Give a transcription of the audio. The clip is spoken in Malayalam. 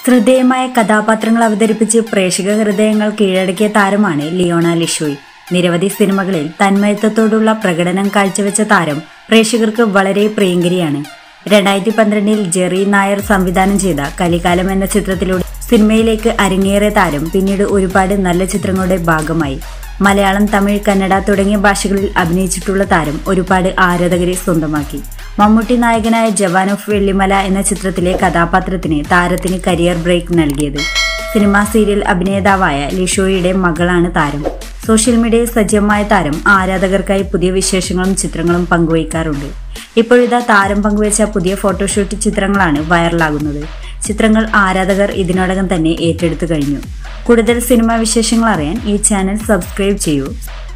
ശ്രദ്ധേയമായ കഥാപാത്രങ്ങൾ അവതരിപ്പിച്ച് പ്രേക്ഷക ഹൃദയങ്ങൾ കീഴടക്കിയ താരമാണ് ലിയോണ ലിഷോയ് നിരവധി സിനിമകളിൽ തന്മയത്വത്തോടുള്ള പ്രകടനം കാഴ്ചവെച്ച താരം പ്രേക്ഷകർക്ക് വളരെ പ്രിയങ്കരിയാണ് രണ്ടായിരത്തി പന്ത്രണ്ടിൽ ജെറി നായർ സംവിധാനം ചെയ്ത കലികാലം എന്ന ചിത്രത്തിലൂടെ സിനിമയിലേക്ക് അരങ്ങേറിയ താരം പിന്നീട് ഒരുപാട് നല്ല ചിത്രങ്ങളുടെ ഭാഗമായി മലയാളം തമിഴ് കന്നഡ തുടങ്ങിയ ഭാഷകളിൽ അഭിനയിച്ചിട്ടുള്ള താരം ഒരുപാട് ആരാധകരെ സ്വന്തമാക്കി മമ്മൂട്ടി നായകനായ ജവാൻ ഓഫ് വെള്ളിമല എന്ന ചിത്രത്തിലെ കഥാപാത്രത്തിന് താരത്തിന് കരിയർ ബ്രേക്ക് നൽകിയത് സിനിമാ സീരിയൽ അഭിനേതാവായ ലിഷോയുടെ മകളാണ് താരം സോഷ്യൽ മീഡിയയിൽ സജീവമായ താരം ആരാധകർക്കായി പുതിയ വിശേഷങ്ങളും ചിത്രങ്ങളും പങ്കുവയ്ക്കാറുണ്ട് ഇപ്പോഴിതാ താരം പങ്കുവച്ച പുതിയ ഫോട്ടോഷൂട്ട് ചിത്രങ്ങളാണ് വൈറലാകുന്നത് ചിത്രങ്ങൾ ആരാധകർ ഇതിനോടകം തന്നെ ഏറ്റെടുത്തു കഴിഞ്ഞു കൂടുതൽ സിനിമാ വിശേഷങ്ങൾ അറിയാൻ ഈ ചാനൽ സബ്സ്ക്രൈബ് ചെയ്യൂ